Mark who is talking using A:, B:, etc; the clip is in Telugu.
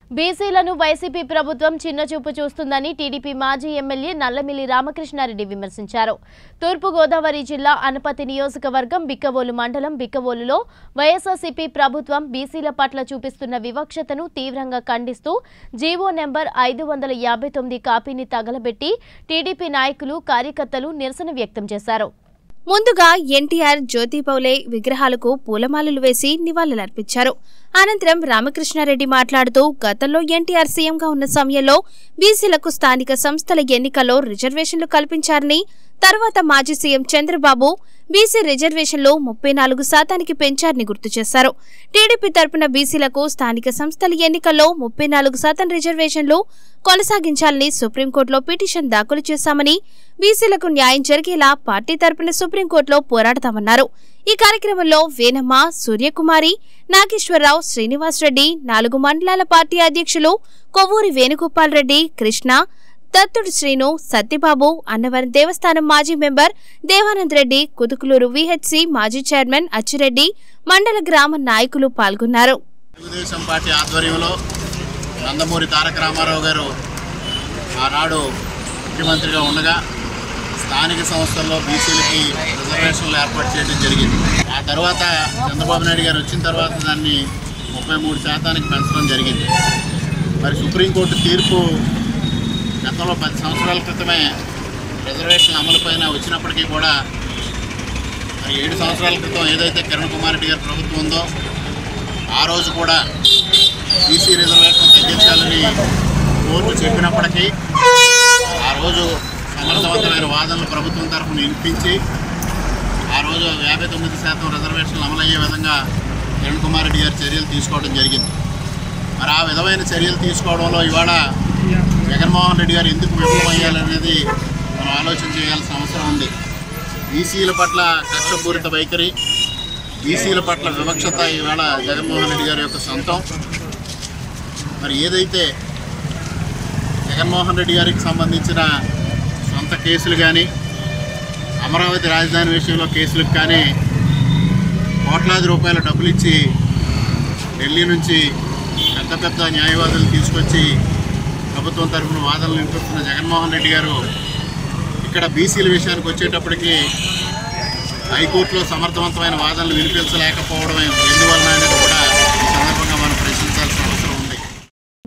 A: బీసీలను వైసీపీ ప్రభుత్వం చిన్నచూపు చూస్తుందని టీడీపీ మాజీ ఎమ్మెల్యే నల్లమిల్లి రామకృష్ణారెడ్డి విమర్శించారు తూర్పుగోదావరి జిల్లా అనపతి నియోజకవర్గం బిక్కవోలు మండలం బిక్కవోలులో వైఎస్ఆర్సీపీ ప్రభుత్వం బీసీల పట్ల చూపిస్తున్న వివక్షతను తీవ్రంగా ఖండిస్తూ జీవో నెంబర్ ఐదు వందల యాభై తొమ్మిది కాపీని తగలబెట్టి టీడీపీ నాయకులు కార్యకర్తలు నిరసన వ్యక్తం చేశారు
B: ముందుగా ఎన్టీఆర్ జ్యోతిపౌలే విగ్రహాలకు పూలమాలలు వేసి నివాళులర్పించారు అనంతరం రామకృష్ణారెడ్డి మాట్లాడుతూ గతంలో ఎన్టీఆర్ సీఎంగా ఉన్న సమయంలో బీసీలకు స్థానిక సంస్థల ఎన్నికల్లో రిజర్వేషన్లు కల్పించారని తర్వాత మాజీ సీఎం చంద్రబాబు బీసీ రిజర్వేషన్లు ముప్పై నాలుగు శాతానికి పెంచారని గుర్తు చేశారు టీడీపీ తరపున బీసీలకు స్థానిక సంస్థల ఎన్నికల్లో ముప్పై నాలుగు శాతం రిజర్వేషన్లు కొనసాగించాలని సుప్రీంకోర్టులో పిటిషన్ దాఖలు చేశామని బీసీలకు న్యాయం జరిగేలా పార్టీ తరపున సుప్రీంకోర్టులో పోరాడతామన్నారు ఈ కార్యక్రమంలో వేనమ్మ సూర్యకుమారి నాగేశ్వరరావు శ్రీనివాస్ రెడ్డి నాలుగు మండలాల పార్టీ అధ్యక్షులు కొవ్వూరి వేణుగోపాల్ రెడ్డి కృష్ణ దత్తుడు శ్రీను సత్యబాబు అన్నవరం దేవస్థానం మాజీ మెంబర్ దేవానంద్ రెడ్డి కుదుకులూరు విహెచ్సి మాజీ చైర్మన్ అచ్చిరెడ్డి మండల గ్రామ నాయకులు పాల్గొన్నారు
C: తెలుగుదేశం పార్టీ ఆధ్వర్యంలో నందమూరి తారక రామారావు గారు ఆనాడు ముఖ్యమంత్రిగా ఉండగా స్థానిక సంస్థల్లో బీసీలకి రిజర్వేషన్లు ఏర్పాటు చేయడం జరిగింది ఆ తర్వాత చంద్రబాబు నాయుడు గారు వచ్చిన తర్వాత దాన్ని ముప్పై మూడు శాతానికి పెంచడం జరిగింది మరి సుప్రీంకోర్టు తీర్పు గతంలో పది సంవత్సరాల క్రితమే రిజర్వేషన్ అమలుపైన వచ్చినప్పటికీ కూడా మరి ఏడు సంవత్సరాల క్రితం ఏదైతే కిరణ్ కుమార్ రెడ్డి గారి ప్రభుత్వం ఉందో ఆ రోజు కూడా బీసీ రిజర్వేషన్ తగ్గించాలని కోర్టు చెప్పినప్పటికీ ఆ రోజు సమర్థవంతమైన వాదనలు ప్రభుత్వం తరఫున వినిపించి ఆ రోజు యాభై తొమ్మిది శాతం రిజర్వేషన్లు అమలయ్యే విధంగా కిరణ్ కుమార్ రెడ్డి గారు చర్యలు తీసుకోవడం జరిగింది మరి ఆ విధమైన చర్యలు తీసుకోవడంలో ఇవాళ జగన్మోహన్ రెడ్డి గారు ఎందుకు విఫలమయ్యాలనేది మనం ఆలోచన చేయాల్సిన అవసరం ఉంది బీసీల పట్ల కక్షపూరిత వైఖరి బీసీల పట్ల వివక్షత ఈవేళ జగన్మోహన్ రెడ్డి గారి యొక్క సొంతం మరి ఏదైతే జగన్మోహన్ రెడ్డి గారికి సంబంధించిన సొంత కేసులు కానీ అమరావతి రాజధాని విషయంలో కేసులకు కానీ కోట్లాది రూపాయల డబ్బులు ఇచ్చి ఢిల్లీ నుంచి పెద్ద పెద్ద న్యాయవాదులు తీసుకొచ్చి ప్రభుత్వం తరఫున వాదనలు వినిపిస్తున్న జగన్మోహన్ రెడ్డి గారు ఇక్కడ బీసీల విషయానికి వచ్చేటప్పటికి హైకోర్టులో సమర్థవంతమైన వాదనలు వినిపించలేకపోవడం ఎందువలన అనేది